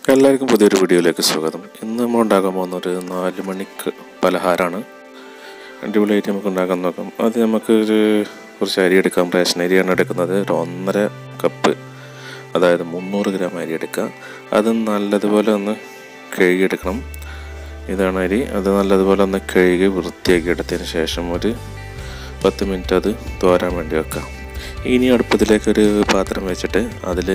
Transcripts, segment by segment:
എല്ലാവർക്കും പുതിയൊരു വീഡിയോയിലേക്ക് സ്വാഗതം ഇന്ന് നമ്മൾ ഉണ്ടാക്കാൻ പോകുന്ന ഒരു നാല് മണിക്ക് പലഹാരമാണ് അടിപൊളിയായിട്ട് നമുക്ക് ഉണ്ടാക്കാൻ നോക്കാം അത് നമുക്ക് ഒരു കുറച്ച് അരി എടുക്കാം റേഷൻ അരിയാണ് എടുക്കുന്നത് ഒരു ഒന്നര കപ്പ് അതായത് മുന്നൂറ് ഗ്രാം അരി എടുക്കുക അത് നല്ലതുപോലെ ഒന്ന് കഴുകിയെടുക്കണം ഇതാണ് അരി അത് നല്ലതുപോലെ ഒന്ന് കഴുകി വൃത്തിയാക്കി എടുത്തതിന് ശേഷം ഒരു പത്ത് മിനിറ്റ് അത് തോരാൻ വേണ്ടി വെക്കാം ഇനി അടുപ്പത്തിലേക്ക് ഒരു പാത്രം വെച്ചിട്ട് അതിൽ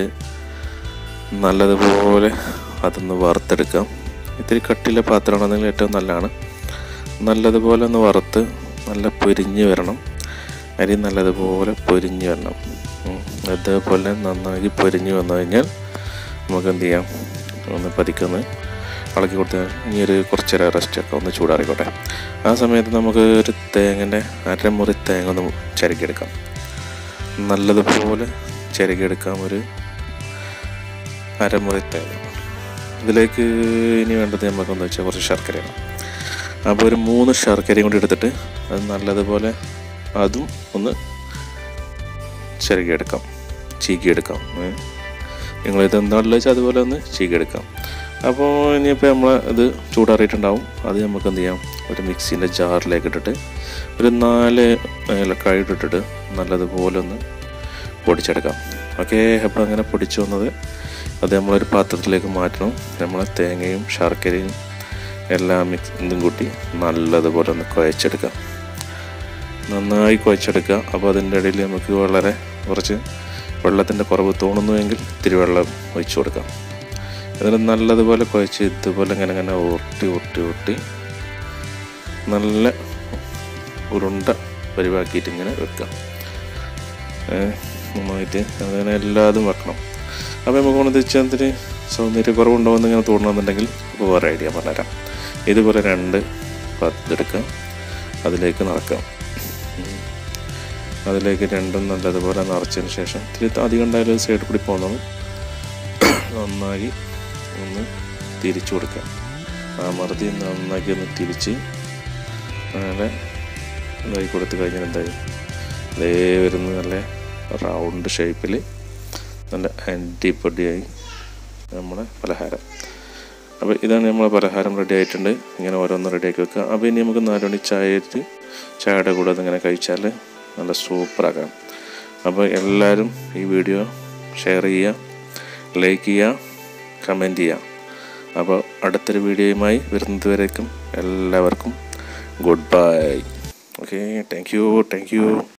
നല്ലതുപോലെ അതൊന്ന് വറുത്തെടുക്കാം ഇത്തിരി കട്ടിയുള്ള പാത്രമാണെന്നെങ്കിൽ ഏറ്റവും നല്ലതാണ് നല്ലതുപോലെ ഒന്ന് വറുത്ത് നല്ല പൊരിഞ്ഞ് വരണം അരി നല്ലതുപോലെ പൊരിഞ്ഞ് വരണം ഉം. അതേപോലെ നന്നായി പൊരിഞ്ഞ് വന്നു കഴിഞ്ഞാൽ നമുക്ക് എന്ത് ചെയ്യാം ഒന്ന് പതിക്കൊന്ന് ഇളക്കി കൊടുത്ത് ഇനി ഒരു കുറച്ച് നേരം റെസ്റ്റ് ഒക്കെ ഒന്ന് ചൂടാറിക്കോട്ടെ ആ സമയത്ത് നമുക്ക് ഒരു തേങ്ങൻ്റെ അരമുറി തേങ്ങ ഒന്ന് ചിരകിയെടുക്കാം നല്ലതുപോലെ ചിരകിയെടുക്കാം ഒരു അരമുറി തേങ്ങ ഇതിലേക്ക് ഇനി വേണ്ടത് നമുക്കെന്ന് വെച്ചാൽ കുറച്ച് ശർക്കരയാണ് അപ്പോൾ ഒരു മൂന്ന് ശർക്കരയും കൂടി എടുത്തിട്ട് അത് നല്ലതുപോലെ അതും ഒന്ന് ചിരകിയെടുക്കാം ചീക്കിയെടുക്കാം ഏ. നിങ്ങളിത് എന്താണെന്ന് വെച്ചാൽ അതുപോലെ ഒന്ന് ചീക്കിയെടുക്കാം അപ്പോൾ ഇനിയിപ്പോൾ നമ്മൾ ഇത് ചൂടാറിയിട്ടുണ്ടാവും അത് നമുക്ക് എന്ത് ചെയ്യാം ഒരു മിക്സീൻ്റെ ജാറിലേക്ക് ഇട്ടിട്ട് ഒരു നാല് ഏലക്കായ ഇട്ടിട്ട് നല്ലതുപോലെ ഒന്ന് പൊടിച്ചെടുക്കാം ഓക്കെ അപ്പോൾ അങ്ങനെ പൊടിച്ചു വന്നത് അത് നമ്മളൊരു പാത്രത്തിലേക്ക് മാറ്റണം നമ്മൾ തേങ്ങയും ശർക്കരയും എല്ലാം മിക്സ് ഇതും കൂട്ടി നല്ലതുപോലെ ഒന്ന് കുഴച്ചെടുക്കാം നന്നായി കുഴച്ചെടുക്കുക അപ്പോൾ അതിൻ്റെ ഇടയിൽ നമുക്ക് വളരെ കുറച്ച് വെള്ളത്തിൻ്റെ കുറവ് തോന്നുന്നുവെങ്കിൽ ഇത്തിരി വെള്ളം ഒഴിച്ചു കൊടുക്കാം എന്നിട്ട് നല്ലതുപോലെ കുഴച്ച് ഇതുപോലെ ഇങ്ങനെ ഇങ്ങനെ ഉരുട്ടി ഉരുട്ടി ഉരുട്ടി നല്ല ഉരുണ്ട പരിവാക്കിയിട്ട് ഇങ്ങനെ വെക്കാം ഏഹ് നന്നായിട്ട് അങ്ങനെ എല്ലാതും വെക്കണം അപ്പോൾ നമുക്ക് ഉണതിച്ചതിന് സൗന്ദര്യക്കുറവുണ്ടോയെന്ന് ഇങ്ങനെ തോന്നണമെന്നുണ്ടെങ്കിൽ ഇപ്പോൾ വേറെ ഐഡിയ പറഞ്ഞുതരാം ഇതുപോലെ രണ്ട് പത്തെടുക്കാം അതിലേക്ക് നടക്കാം ഉം. അതിലേക്ക് രണ്ടും നല്ലതുപോലെ നിറച്ചതിന് ശേഷം ഇത്തിരി അധികം ഉണ്ടായാലും സൈഡിൽ കൂടി പോകുന്നത് നന്നായി ഒന്ന് തിരിച്ചു കൊടുക്കാം ആ മറുതി നന്നാക്കി ഒന്ന് തിരിച്ച് അങ്ങനെ ഇതായി കൊടുത്ത് കഴിഞ്ഞാൽ എന്തായി ഇതേ വരുന്ന നല്ല റൗണ്ട് ഷേപ്പിൽ നല്ല അടിപൊളിയായി നമ്മുടെ പലഹാരം അപ്പോൾ ഇതാണ് നമ്മളെ പലഹാരം റെഡി ആയിട്ടുണ്ട് ഇങ്ങനെ ഓരോന്ന് റെഡിയാക്കി വെക്കുക അപ്പോൾ ഇനി നമുക്ക് നാല് മണി ചായയിട്ട് ചായയുടെ കൂടെ അതിങ്ങനെ കഴിച്ചാൽ നല്ല സൂപ്പറാക്കാം അപ്പോൾ എല്ലാവരും ഈ വീഡിയോ ഷെയർ ചെയ്യുക ലൈക്ക് ചെയ്യുക കമൻറ്റ് ചെയ്യുക അപ്പോൾ അടുത്തൊരു വീഡിയോയുമായി വരുന്നത് വരേക്കും എല്ലാവർക്കും good bye okay thank you thank U